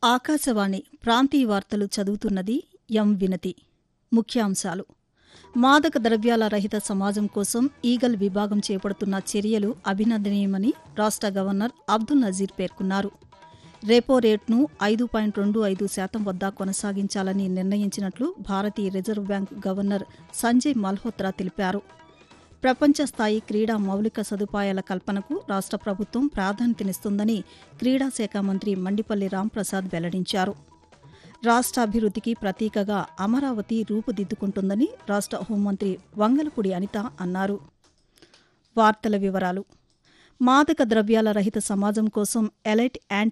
ఆకాశవాణి ప్రాంతీయ వార్తలు చదువుతున్నది ఎం వినతి ముఖ్యాంశాలు మాదక ద్రవ్యాల రహిత సమాజం కోసం ఈగల్ విభాగం చేపడుతున్న చర్యలు అభినందనీయమని రాష్ట గవర్నర్ అబ్దుల్ నజీర్ పేర్కొన్నారు రెపో రేటును ఐదు పాయింట్ రెండు ఐదు శాతం వద్ద కొనసాగించాలని నిర్ణయించినట్లు భారతీయ reserve bank governor Sanjay Malhotra తెలిపారు ప్రపంచ స్థాయి క్రీడా మౌలిక సదుపాయాల కల్పనకు రాష్ట ప్రభుత్వం ప్రాధాన్యతనిస్తుందని క్రీడా శాఖ మంత్రి మండిపల్లి రాంప్రసాద్ వెల్లడించారు రాష్ట్రాభివృద్ధికి ప్రతీకగా అమరావతి రూపుదిద్దుకుంటుందని రాష్ట హోంమంత్రి వంగలపూడి అనిత అన్నారు వార్తల వివరాలు మాదక ద్రవ్యాల రహిత సమాజం కోసం ఎలైట్ యాంటీ